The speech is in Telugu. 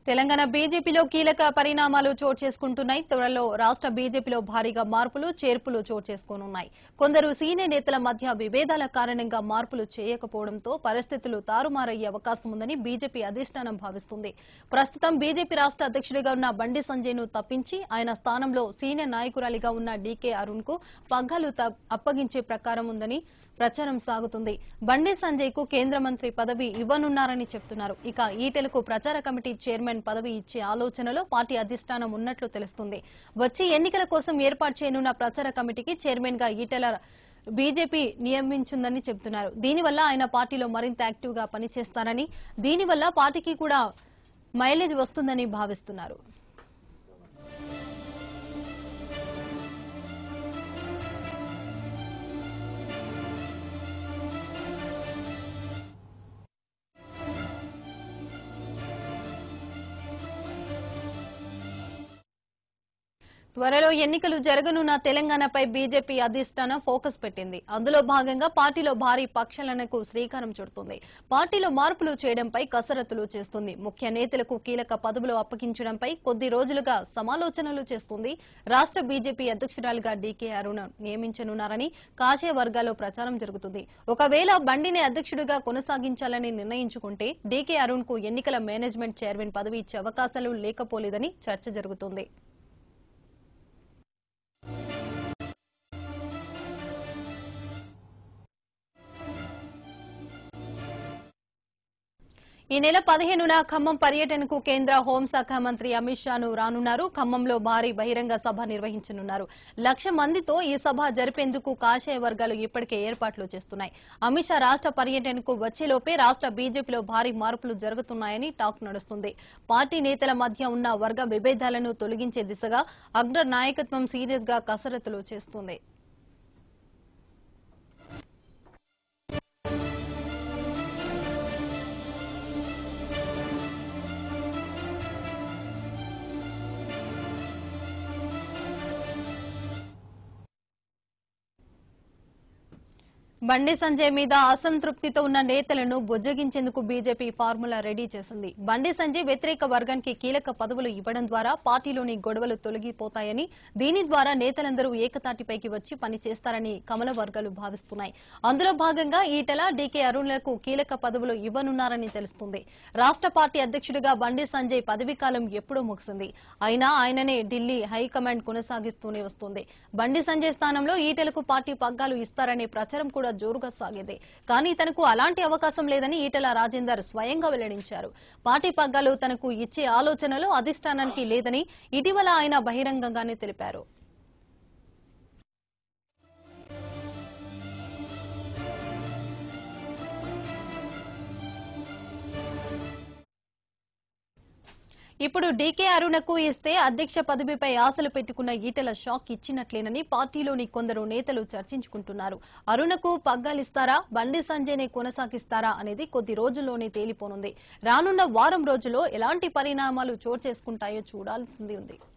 తెలంగాణ బీజేపీలో కీలక పరిణామాలు చోటు చేసుకుంటున్నాయి త్వరలో రాష్ట్ర బీజేపీలో భారీగా మార్పులు చేర్పులు చోటు చేసుకోనున్నాయి కొందరు సీనియర్ నేతల మధ్య విభేదాల కారణంగా మార్పులు చేయకపోవడంతో పరిస్థితులు తారుమారయ్యే అవకాశం ఉందని బీజేపీ అధిష్టానం భావిస్తుంది ప్రస్తుతం బీజేపీ రాష్ట్ర అధ్యక్షుడిగా ఉన్న బండి సంజయ్ ను తప్పించి ఆయన స్థానంలో సీనియర్ నాయకురాలిగా ఉన్న డీకే అరుణ్ కు పగ్గాలు త- అప్పగించే ప్రకారం ఉందని ప్రచారం సాగుతుంది బండి సంజయ్ కు కేంద్ర మంత్రి పదవి ఇవ్వనున్నారని చెప్తున్నారు ఇక ఈటెలకు ప్రచార కమిటీ చైర్మన్ పదవి ఇచ్చే ఆలోచనలో పార్టీ అధిష్టానం ఉన్నట్లు తెలుస్తుంది వచ్చే ఎన్నికల కోసం ఏర్పాటు చేయనున్న ప్రచార కమిటీకి చైర్మన్ గా ఈటెల బీజేపీ నియమించిందని చెబుతున్నారు దీనివల్ల ఆయన పార్టీలో మరింత యాక్టివ్ గా పనిచేస్తారని దీనివల్ల పార్టీకి కూడా మైలేజ్ వస్తుందని భావిస్తున్నారు త్వరలో ఎన్నికలు జరగనున్న తెలంగాణపై బీజేపీ అధిష్టానం ఫోకస్ పెట్టింది అందులో భాగంగా పార్టీలో భారీ పక్షాలనకు శ్రీకారం చుడుతుంది పార్టీలో మార్పులు చేయడంపై కసరత్తులు చేస్తుంది ముఖ్య నేతలకు కీలక పదవులు అప్పగించడంపై కొద్ది రోజులుగా సమాలోచనలు చేస్తుంది రాష్ట్ర బీజేపీ అధ్యక్షురాలుగా డీకే అరుణ నియమించనున్నారని కాషాయ వర్గాల్లో ప్రచారం జరుగుతుంది ఒకవేళ బండిని అధ్యక్షుడిగా కొనసాగించాలని నిర్ణయించుకుంటే డీకే అరుణ్ కు ఎన్నికల మేనేజ్మెంట్ చైర్మన్ పదవి ఇచ్చే అవకాశాలు లేకపోలేదని చర్చ జరుగుతుంది ఈ నెల పదిహేనున ఖమ్మం పర్యటనకు కేంద్ర హోంశాఖ మంత్రి అమిత్ షాను రానున్నారు ఖమ్మంలో భారీ బహిరంగ సభ నిర్వహించనున్నారు లక్ష మందితో ఈ సభ జరిపేందుకు కాషాయ వర్గాలు ఇప్పటికే ఏర్పాట్లు చేస్తున్నాయి అమిత్ షా రాష్ట్ర పర్యటనకు వచ్చేలోపే రాష్ట్ర బీజేపీలో భారీ మార్పులు జరుగుతున్నాయని టాక్ నడుస్తుంది పార్టీ నేతల మధ్య ఉన్న వర్గ విభేదాలను తొలగించే దిశగా అగ్ర నాయకత్వం సీరియస్ గా కసరత్తులు చేస్తుంది బండి సంజయ్ మీద అసంతృప్తితో ఉన్న నేతలను బుజ్జగించేందుకు బీజేపీ ఫార్ములా రెడీ చేసింది బండి సంజయ్ వ్యతిరేక వర్గానికి కీలక పదవులు ఇవ్వడం ద్వారా పార్టీలోని గొడవలు తొలగిపోతాయని దీని ద్వారా నేతలందరూ ఏకతాటిపైకి వచ్చి పని చేస్తారని కమల వర్గాలు భావిస్తున్నాయి అందులో భాగంగా ఈటల డీకే అరుణ్లకు కీలక పదవులు ఇవ్వనున్నారని తెలుస్తుంది రాష్ట్ర పార్టీ అధ్యక్షుడిగా బండి సంజయ్ పదవీకాలం ఎప్పుడూ ముగిసింది అయినా ఆయననే ఢిల్లీ హైకమాండ్ కొనసాగిస్తూనే వస్తుంది బండి సంజయ్ స్థానంలో ఈటలకు పార్టీ పగ్గాలు ఇస్తారనే ప్రచారం కూడా జోరుగా సాగింది కానీ తనకు అలాంటి అవకాశం లేదని ఈటల రాజేందర్ స్వయంగా వెల్లడించారు పార్టీ పగ్గాలు తనకు ఇచ్చే ఆలోచనలో అధిష్టానానికి లేదని ఇటీవల ఆయన బహిరంగంగానే తెలిపారు ఇప్పుడు డీకే అరుణకు ఇస్తే అధ్యక్ష పదవిపై ఆశలు పెట్టుకున్న ఈటల షాక్ ఇచ్చినట్లేనని పార్టీలోని కొందరు నేతలు చర్చించుకుంటున్నారు అరుణకు పగ్గాలిస్తారా బండి సంజయ్నే కొనసాగిస్తారా అనేది కొద్ది రోజుల్లోనే తేలిపోనుంది రానున్న వారం రోజుల్లో ఎలాంటి పరిణామాలు చోటు చేసుకుంటాయో చూడాల్సింది ఉంది